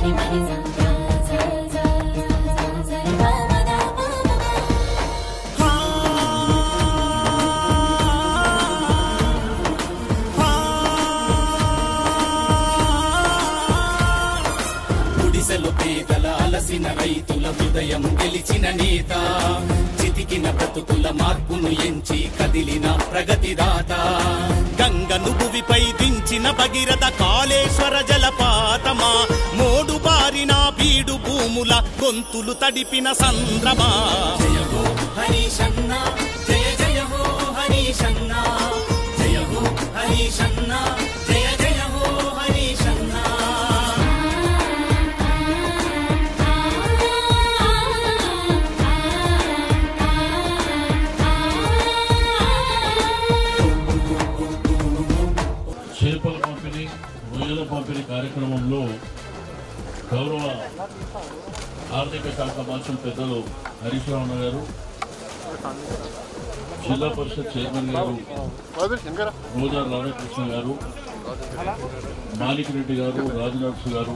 గుడిసెలు పేదల అలసిన రైతుల హృదయం గెలిచిన నేత చితికిన బ్రతుకుల మార్పును ఎంచి కదిలిన ప్రగతిదాత గంగను భువిపై దించిన భగీరథ కాళేశ్వర జలపాతమా మోడు బారిన బీడు భూముల గొంతులు తడిపిన సంద్రమా జయ హో హరీశన్న జయ జయ హో హరీశన్న జయ హో హరీశన్న జయ జయ హో హరీశన్న చేపల పంపిణీ రొయ్యల పంపిణీ కార్యక్రమంలో గౌరవ ఆర్థిక శాఖ మంత్రులు పెద్దలు హరీష్ రావు గారు జిల్లా పరిషత్ చైర్మన్ గారు రోజా రాధాకృష్ణ గారు మాణిక్ రెడ్డి గారు రాజనర్సు గారు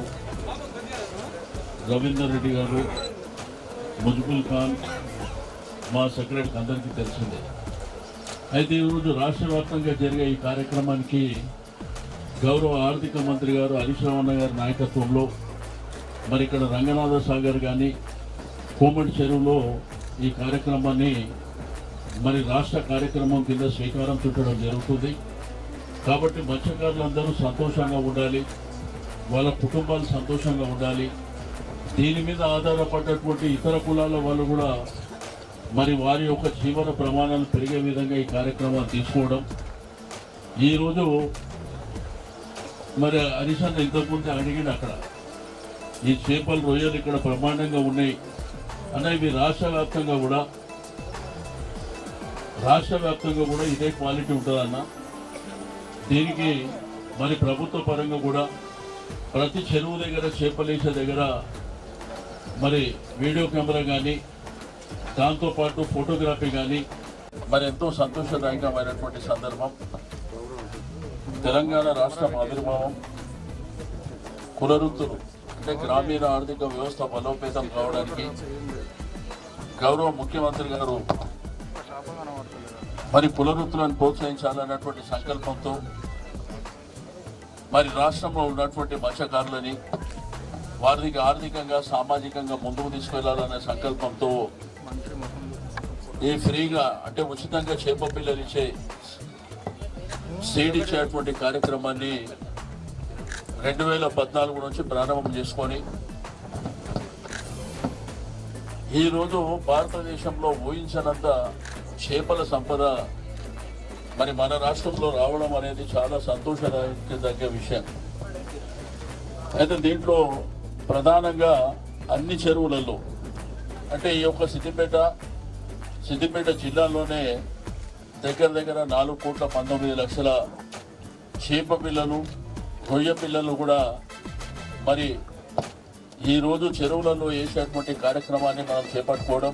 రవీందర్ రెడ్డి గారు ముజ్బుల్ ఖాన్ మా సెక్రటరీకి అందరికీ తెలిసిందే అయితే ఈరోజు రాష్ట్ర వ్యాప్తంగా జరిగే ఈ కార్యక్రమానికి గౌరవ ఆర్థిక మంత్రి గారు హరీష్ రావణ గారి నాయకత్వంలో మరి ఇక్కడ రంగనాథ సాగర్ కానీ కోమటి చెరువులో ఈ కార్యక్రమాన్ని మరి రాష్ట్ర కార్యక్రమం కింద శ్రీకారం చుట్టడం జరుగుతుంది కాబట్టి మత్స్యకారులందరూ సంతోషంగా ఉండాలి వాళ్ళ కుటుంబాలు సంతోషంగా ఉండాలి దీని మీద ఆధారపడ్డటువంటి ఇతర కులాల వాళ్ళు కూడా మరి వారి యొక్క జీవన ప్రమాణాలు పెరిగే విధంగా ఈ కార్యక్రమాలు తీసుకోవడం ఈరోజు మరి హరిశాన్ ఇంతకుముందు అడిగింది అక్కడ ఈ చేపలు రొయ్యలు ఇక్కడ బ్రహ్మాండంగా ఉన్నాయి అన్న ఇవి రాష్ట్ర వ్యాప్తంగా కూడా రాష్ట్ర వ్యాప్తంగా కూడా ఇదే క్వాలిటీ ఉంటుందన్న దీనికి మరి ప్రభుత్వ పరంగా కూడా ప్రతి చెరువు దగ్గర చేపలేసే దగ్గర మరి వీడియో కెమెరా కానీ దాంతోపాటు ఫోటోగ్రఫీ కానీ మరి ఎంతో సంతోషదాయకమైనటువంటి సందర్భం తెలంగాణ రాష్ట్రం ఆవిర్భావం కులవృత్తులు అంటే గ్రామీణ ఆర్థిక వ్యవస్థ బలోపేతం కావడానికి గౌరవ ముఖ్యమంత్రి గారు మరి కులవృత్తులను ప్రోత్సహించాలన్నటువంటి సంకల్పంతో మరి రాష్ట్రంలో ఉన్నటువంటి మత్స్యకారులని వారికి ఆర్థికంగా సామాజికంగా ముందుకు తీసుకెళ్లాలనే సంకల్పంతో ఈ ఫ్రీగా అంటే ఉచితంగా చేప పిల్లలు ఇచ్చే సీడ్ ఇచ్చేటువంటి కార్యక్రమాన్ని రెండు వేల పద్నాలుగు నుంచి ప్రారంభం చేసుకొని ఈరోజు భారతదేశంలో ఊహించనంత చేపల సంపద మరి మన రాష్ట్రంలో రావడం అనేది చాలా సంతోషదగ్గ విషయం అయితే దీంట్లో ప్రధానంగా అన్ని చెరువులలో అంటే ఈ యొక్క సిద్దిపేట సిద్దిపేట జిల్లాలోనే దగ్గర దగ్గర నాలుగు కోట్ల పంతొమ్మిది లక్షల చేప పిల్లలు రొయ్య పిల్లలు కూడా మరి ఈ రోజు చెరువులలో వేసేటువంటి కార్యక్రమాన్ని మనం చేపట్టుకోవడం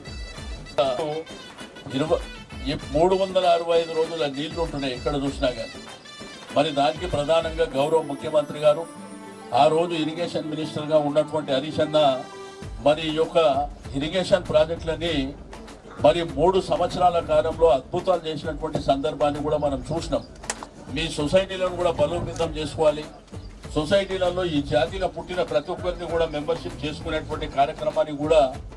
ఇరవై ఈ మూడు వందల అరవై ఐదు రోజుల నీళ్లు ఉంటున్నాయి ఎక్కడ చూసినా కానీ మరి దానికి ప్రధానంగా గౌరవ ముఖ్యమంత్రి గారు ఆ రోజు ఇరిగేషన్ మినిస్టర్ గా ఉన్నటువంటి హరీష్ అన్న మరి ఈ యొక్క ఇరిగేషన్ ప్రాజెక్టులని మరి మూడు సంవత్సరాల కాలంలో అద్భుతాలు చేసినటువంటి సందర్భాన్ని కూడా మనం చూసినాం మీ సొసైటీలను కూడా బలోపేతం చేసుకోవాలి సొసైటీలలో ఈ జాతిలో పుట్టిన ప్రతి ఒక్కరిని కూడా మెంబర్షిప్ చేసుకునేటువంటి కార్యక్రమాన్ని కూడా